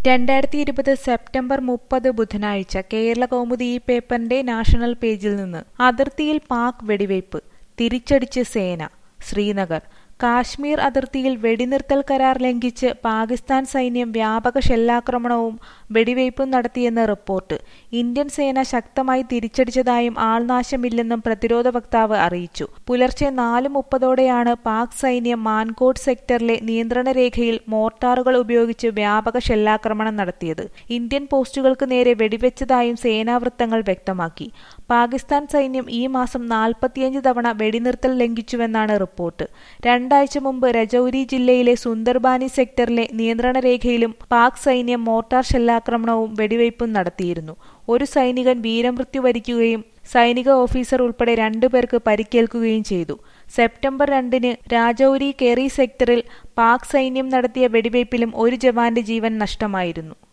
രണ്ടായിരത്തി ഇരുപത് സെപ്റ്റംബർ മുപ്പത് ബുധനാഴ്ച കേരള കൗമുദി ഈ പേപ്പറിന്റെ നാഷണൽ പേജിൽ നിന്ന് അതിർത്തിയിൽ പാക് വെടിവയ്പ് തിരിച്ചടിച്ച് സേന ശ്രീനഗർ കാശ്മീർ അതിർത്തിയിൽ വെടിനിർത്തൽ കരാർ ലംഘിച്ച് പാകിസ്ഥാൻ സൈന്യം വ്യാപക ഷെല്ലാക്രമണവും വെടിവയ്പും നടത്തിയെന്ന് റിപ്പോർട്ട് ഇന്ത്യൻ സേന ശക്തമായി തിരിച്ചടിച്ചതായും ആൾനാശമില്ലെന്നും പ്രതിരോധ വക്താവ് അറിയിച്ചു പുലർച്ചെ നാല് മുപ്പതോടെയാണ് പാക് സൈന്യം മാൻകോട്ട് സെക്ടറിലെ നിയന്ത്രണ രേഖയിൽ മോർട്ടാറുകൾ ഉപയോഗിച്ച് വ്യാപക ഷെല്ലാക്രമണം നടത്തിയത് ഇന്ത്യൻ പോസ്റ്റുകൾക്ക് നേരെ വെടിവെച്ചതായും സേനാവൃത്തങ്ങൾ വ്യക്തമാക്കി പാകിസ്ഥാൻ സൈന്യം ഈ മാസം നാൽപ്പത്തിയഞ്ച് തവണ വെടിനിർത്തൽ ലംഘിച്ചുവെന്നാണ് റിപ്പോർട്ട് രണ്ടാഴ്ച മുമ്പ് രജൌരി ജില്ലയിലെ സുന്ദർബാനി സെക്ടറിലെ നിയന്ത്രണ രേഖയിലും പാക് സൈന്യം മോർട്ടാർ ഷെല്ലാക്രമണവും വെടിവയ്പും നടത്തിയിരുന്നു ഒരു സൈനികൻ വീരമൃത്യു വരിക്കുകയും സൈനിക ഓഫീസർ ഉൾപ്പെടെ രണ്ടുപേർക്ക് പരിക്കേൽക്കുകയും ചെയ്തു സെപ്റ്റംബർ രണ്ടിന് രാജൌരി കേറി സെക്ടറിൽ പാക് സൈന്യം നടത്തിയ വെടിവയ്പിലും ഒരു ജവാന്റെ ജീവൻ നഷ്ടമായിരുന്നു